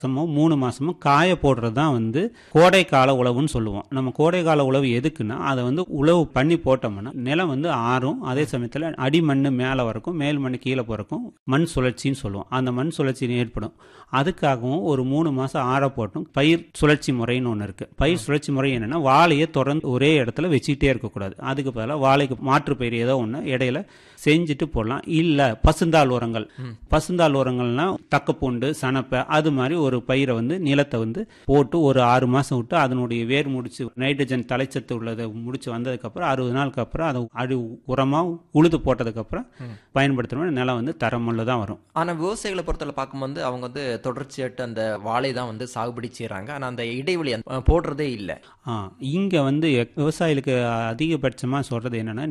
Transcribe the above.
மாசமும் மூணு மாசமும் காய போடுறது தான் வந்து கோடை கால உழவுன்னு சொல்லுவோம் நம்ம கோடை கால உழவு எதுக்குன்னா அதை வந்து உழவு பண்ணி போட்டோம்னா நிலம் வந்து ஆறும் அதே சமயத்தில் அடி மண் மேலே வரக்கும் மேல் மண் கீழே போறக்கும் மண் சுழற்சின்னு சொல்லுவோம் அந்த மண் சுழற்சி ஏற்படும் அதுக்காகவும் ஒரு மூணு மாசம் ஆற போட்டும் பயிர் சுழற்சி முறைன்னு ஒன்று இருக்கு பயிர் சுழற்சி முறை என்னன்னா வாழையை தொடர்ந்து ஒரே இடத்துல வச்சுக்கிட்டே இருக்கக்கூடாது அதுக்கு பதிலாக வாழைக்கு மாற்று பயிர் ஏதோ ஒன்று இடையில செஞ்சுட்டு போடலாம் இல்லை பசுந்தாள் உரங்கள் பசுந்தாள் உரங்கள்னா தக்கப்பூண்டு சனப்பை அது மாதிரி ஒரு பயிரை வந்து நிலத்தை வந்து போட்டு ஒரு ஆறு மாசம் விட்டு அதனுடைய வேர் முடிச்சு நைட்ரஜன் தலைச்சத்து உள்ளதை முடிச்சு வந்ததுக்கப்புறம் அறுபது நாளுக்கு அப்புறம் அதை அடி உரமாக உழுது போட்டதுக்கப்புறம் பயன்படுத்தணும் நிலம் வந்து தரமுள்ளதாக வரும் ஆனா விவசாயிகளை பொறுத்தவரை பார்க்கும்போது அவங்க வந்து தொடர்ச்சியாட்டு அந்த வாழை தான் வந்து சாகுபடி செய்றாங்க ஆனா அந்த இடைவெளி அந்த- போடுறதே இல்லை ஆ இங்கே வந்து எக்- விவசாயிகளுக்கு அதிகபட்சமாக சொல்கிறது என்னன்னா